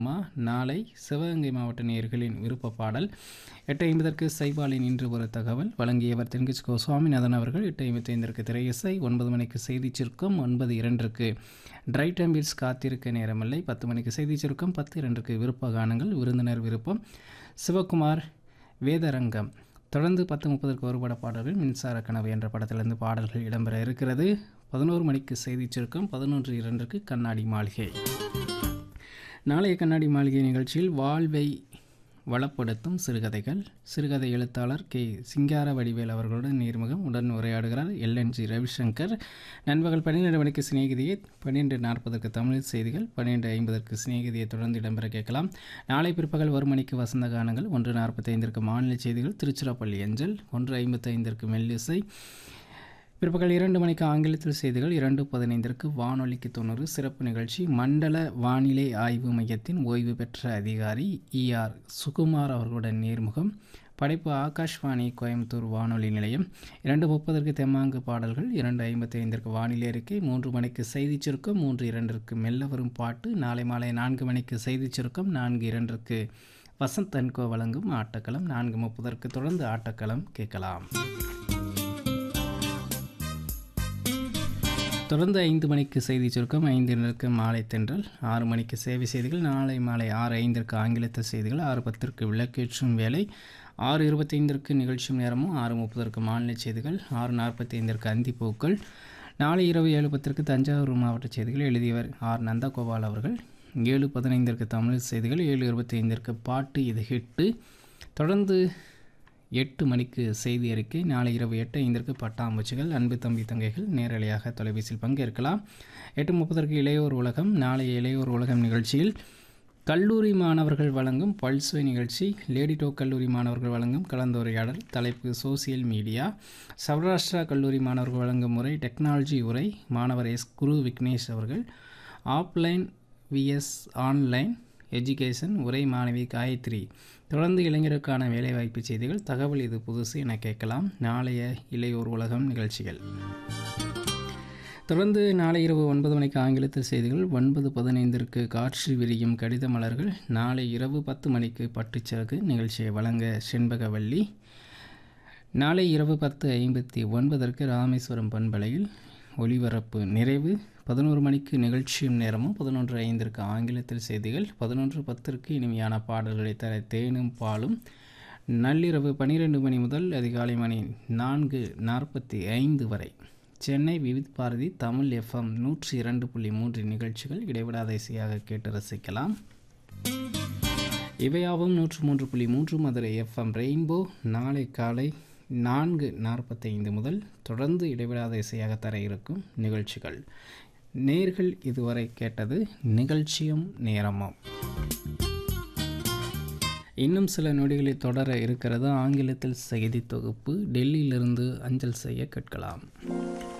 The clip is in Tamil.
மா நாளை சிவகங்கை மாவட்ட நேயர்களின் விருப்ப பாடல் எட்டு ஐம்பதற்கு சைபாலின் இன்று ஒரு தகவல் வழங்கியவர் தென்கிச் கோ சுவாமிநாதன் அவர்கள் எட்டு ஐம்பத்தி ஐந்திற்கு திரையிசை ஒன்பது மணிக்கு செய்திச் சுருக்கம் ஒன்பது இரண்டிற்கு ட்ரை டம்பிள்ஸ் காத்திருக்க நேரமில்லை பத்து மணிக்கு செய்திச் சுருக்கம் பத்து இரண்டுக்கு விருப்ப கானங்கள் விருந்தினர் விருப்பம் சிவகுமார் வேதரங்கம் தொடர்ந்து பத்து முப்பதற்கு ஒருபட பாடல்கள் மின்சார கனவு என்ற படத்திலிருந்து பாடல்கள் இடம்பெற இருக்கிறது பதினோரு மணிக்கு செய்திச் சுருக்கம் பதினொன்று இரண்டுக்கு கண்ணாடி மாளிகை நாளைய கண்ணாடி மாளிகை நிகழ்ச்சியில் வாழ்வை வளப்படுத்தும் சிறுகதைகள் சிறுகதை எழுத்தாளர் கே சிங்கார வடிவேல் அவர்களுடன் நேர்முகம் உடன் உரையாடுகிறார் எல்என்ஜி ரவிசங்கர் நண்பகல் பன்னிரெண்டு மணிக்கு சிநேகிதியை பன்னிரெண்டு நாற்பதற்கு தமிழ் செய்திகள் பன்னிரெண்டு ஐம்பதற்கு சிநேகிதியை தொடர்ந்து இடம்பெற கேட்கலாம் நாளை பிற்பகல் ஒரு மணிக்கு வசந்த கானங்கள் ஒன்று நாற்பத்தைந்திற்கு மாநில செய்திகள் திருச்சிராப்பள்ளி அஞ்சல் ஒன்று ஐம்பத்தைந்திற்கு மெல்லிசை பிற்பகல் இரண்டு மணிக்கு ஆங்கிலத்தில் செய்திகள் இரண்டு பதினைந்திற்கு வானொலிக்கு தொண்ணூறு சிறப்பு நிகழ்ச்சி மண்டல வானிலை ஆய்வு மையத்தின் ஓய்வு பெற்ற அதிகாரி இஆர் சுகுமார் அவர்களுடன் நேர்முகம் படைப்பு ஆகாஷ்வாணி கோயம்புத்தூர் வானொலி நிலையம் இரண்டு முப்பதற்கு தெம்மாங்கு பாடல்கள் இரண்டு ஐம்பத்தி ஐந்திற்கு வானிலை அறிக்கை மூன்று மணிக்கு செய்திச் சுருக்கம் மூன்று இரண்டிற்கு மெல்ல வரும் பாட்டு நாளை மாலை நான்கு மணிக்கு செய்திச் சுருக்கம் நான்கு இரண்டிற்கு வசந்த் அன்கோ வழங்கும் ஆட்டக்களம் நான்கு முப்பதற்கு தொடர்ந்து ஆட்டக்களம் கேட்கலாம் தொடர்ந்து ஐந்து மணிக்கு செய்தி சுருக்கம் ஐந்து இரண்டுக்கு மாலை தென்றல் ஆறு மணிக்கு சேவை செய்திகள் நாளை மாலை ஆறு ஐந்திற்கு ஆங்கிலத்தில் செய்திகள் ஆறு பத்திற்கு விளக்கேற்றும் வேலை ஆறு இருபத்தைந்திற்கு நிகழ்ச்சி நேரமும் ஆறு முப்பதற்கு மாநில செய்திகள் ஆறு நாற்பத்தி ஐந்திற்கு அந்திப்பூக்கள் நாளை இரவு ஏழு பத்திற்கு தஞ்சாவூர் மாவட்ட செய்திகள் எழுதியவர் ஆர் நந்தகோபால் அவர்கள் ஏழு பதினைந்திற்கு தமிழ் செய்திகள் ஏழு இருபத்தி ஐந்திற்கு பாட்டு இது ஹிட்டு தொடர்ந்து எட்டு மணிக்கு செய்தி அறிக்கை நாளை இரவு எட்டு ஐந்திற்கு பட்டாம்பூச்சிகள் அன்பு தம்பி தங்கைகள் நேரலையாக தொலைபேசியில் பங்கேற்கலாம் எட்டு முப்பதற்கு இளையோர் உலகம் நாளைய இளையோர் உலகம் நிகழ்ச்சியில் கல்லூரி மாணவர்கள் வழங்கும் பல்சுவை நிகழ்ச்சி லேடி டோக் கல்லூரி மாணவர்கள் வழங்கும் கலந்துரையாடல் தலைப்பு சோசியல் மீடியா சௌராஷ்டிரா கல்லூரி மாணவர்கள் வழங்கும் முறை டெக்னாலஜி உரை மாணவர் எஸ் குரு விக்னேஷ் அவர்கள் ஆஃப்லைன் விஎஸ் ஆன்லைன் எஜுகேஷன் உரை மாணவி காயத்ரி தொடர்ந்து இளைஞருக்கான வேலைவாய்ப்பு செய்திகள் தகவல் இது புதுசு என கேட்கலாம் நாளைய இளையோர் உலகம் நிகழ்ச்சிகள் தொடர்ந்து நாளை இரவு ஒன்பது மணிக்கு ஆங்கிலத்தில் செய்திகள் ஒன்பது பதினைந்திற்கு காற்று விரியும் கடித மலர்கள் நாளை இரவு பத்து மணிக்கு பட்டுச்சிறகு நிகழ்ச்சியை வழங்க செண்பகவல்லி நாளை இரவு பத்து ஐம்பத்தி ஒன்பதற்கு ராமேஸ்வரம் பண்பலையில் ஒளிபரப்பு நிறைவு பதினோரு மணிக்கு நிகழ்ச்சியும் நேரமும் பதினொன்று ஐந்திற்கு ஆங்கிலத்தில் செய்திகள் பதினொன்று பத்திற்கு இனிமையான பாடல்களை தர தேனும் பாலும் நள்ளிரவு பன்னிரெண்டு மணி முதல் அதிகாலை மணி நான்கு நாற்பத்தி ஐந்து வரை சென்னை விவித் பாரதி தமிழ் எஃப்எம் நூற்றி இரண்டு புள்ளி மூன்று நிகழ்ச்சிகள் இடைவிடாத இசையாக கேட்டு ரசிக்கலாம் இவையாவும் நூற்று மூன்று புள்ளி மூன்று மதுரை எஃப்எம் ரெயின்போ நாளை காலை நான்கு நாற்பத்தைந்து முதல் தொடர்ந்து இடைவிடாத இசையாக தர இருக்கும் நிகழ்ச்சிகள் நேர்கள் இதுவரை கேட்டது நிகழ்ச்சியும் நேரமும் இன்னும் சில நொடிகளில் தொடர இருக்கிறது ஆங்கிலத்தில் செய்தி தொகுப்பு டெல்லியிலிருந்து அஞ்சல் செய்ய கேட்கலாம்